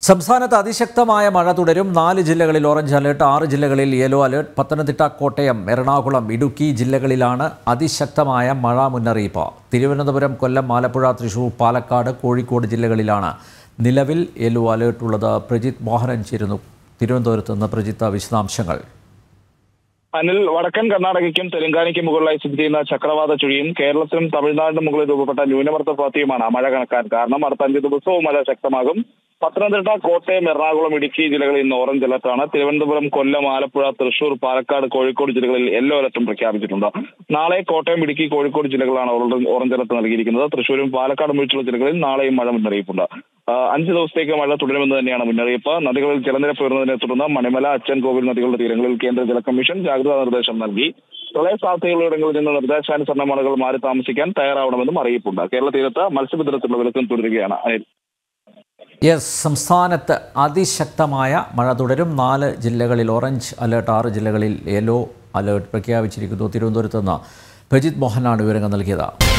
സംസ്ഥാനത്ത് അതിശക്തമായ മഴ തുടരും നാല് ജില്ലകളിൽ ഓറഞ്ച് അലേർട്ട് ആറ് ജില്ലകളിൽ യെല്ലോ അലേർട്ട് പത്തനംതിട്ട കോട്ടയം എറണാകുളം ഇടുക്കി ജില്ലകളിലാണ് അതിശക്തമായ മഴ മുന്നറിയിപ്പ് തിരുവനന്തപുരം കൊല്ലം ആലപ്പുഴ തൃശൂർ പാലക്കാട് കോഴിക്കോട് ജില്ലകളിലാണ് നിലവിൽ യെല്ലോ അലേർട്ട് ഉള്ളത് പ്രജിത് മോഹനൻ ചേരുന്നു തിരുവനന്തപുരത്ത് നിന്ന് പ്രജിത്ത് വിശദാംശങ്ങൾ അനിൽ വടക്കൻ കർണാടകയ്ക്കും തെലങ്കാനയ്ക്കും മുകളിലായി സ്ഥിതി ചെയ്യുന്ന ചക്രവാത ചുഴിയും കേരളത്തിനും തമിഴ്നാടിനും മുകളിൽ രൂപപ്പെട്ട ന്യൂനമർദ്ദ പാത്തിയുമാണ് മഴ കണക്കാൻ കാരണം അടുത്ത അഞ്ച് ദിവസവും മഴ ശക്തമാകും പത്തനംതിട്ട കോട്ടയം എറണാകുളം ഇടുക്കി ജില്ലകളിൽ ഇന്ന് ഓറഞ്ച് അലർട്ടാണ് തിരുവനന്തപുരം കൊല്ലം ആലപ്പുഴ തൃശൂർ പാലക്കാട് കോഴിക്കോട് ജില്ലകളിൽ യെല്ലോ അലർട്ടും പ്രഖ്യാപിച്ചിട്ടുണ്ട് നാളെ കോട്ടയം ഇടുക്കി കോഴിക്കോട് ജില്ലകളാണ് ഓറഞ്ച് ഓറഞ്ച് അലർട്ട് നൽകിയിരിക്കുന്നത് തൃശൂരും പാലക്കാടും ഒഴിച്ചുള്ള ജില്ലകളിൽ നാളെയും മഴ മുന്നറിയിപ്പുണ്ട് ആ, അഞ്ച് ദിവസത്തേക്ക് മഴ തുടരുമെന്ന് തന്നെയാണ് മുന്നറിയിപ്പ് നദികളിൽ ജലനിരപ്പ് ഉയർന്നതിനെ തുടർന്ന് മണിമല അച്ചൻകോവിൽ നദികളുടെ തീരങ്ങളിൽ കേന്ദ്ര ജല കമ്മീഷൻ ജാഗ്രതാ നിർദ്ദേശം നൽകി പ്രളയ സാധ്യതയുള്ളിടങ്ങളിൽ നിന്ന് നിർദ്ദേശാനുസരണം ആളുകൾ മാറി താമസിക്കാൻ തയ്യാറാവണമെന്നും അറിയിപ്പുണ്ട് കേരള തീരത്ത് മത്സ്യബന്ധനത്തിനുള്ള വിലക്കും തുടരുകയാണ് അനിൽ യെസ് സംസ്ഥാനത്ത് അതിശക്തമായ മഴ തുടരും നാല് ജില്ലകളിൽ ഓറഞ്ച് അലേർട്ട് ആറ് ജില്ലകളിൽ യെല്ലോ അലേർട്ട് പ്രഖ്യാപിച്ചിരിക്കുന്നു തിരുവനന്തപുരത്ത് നിന്ന് പ്രജിത് മോഹനാണ് വിവരങ്ങൾ നൽകിയത്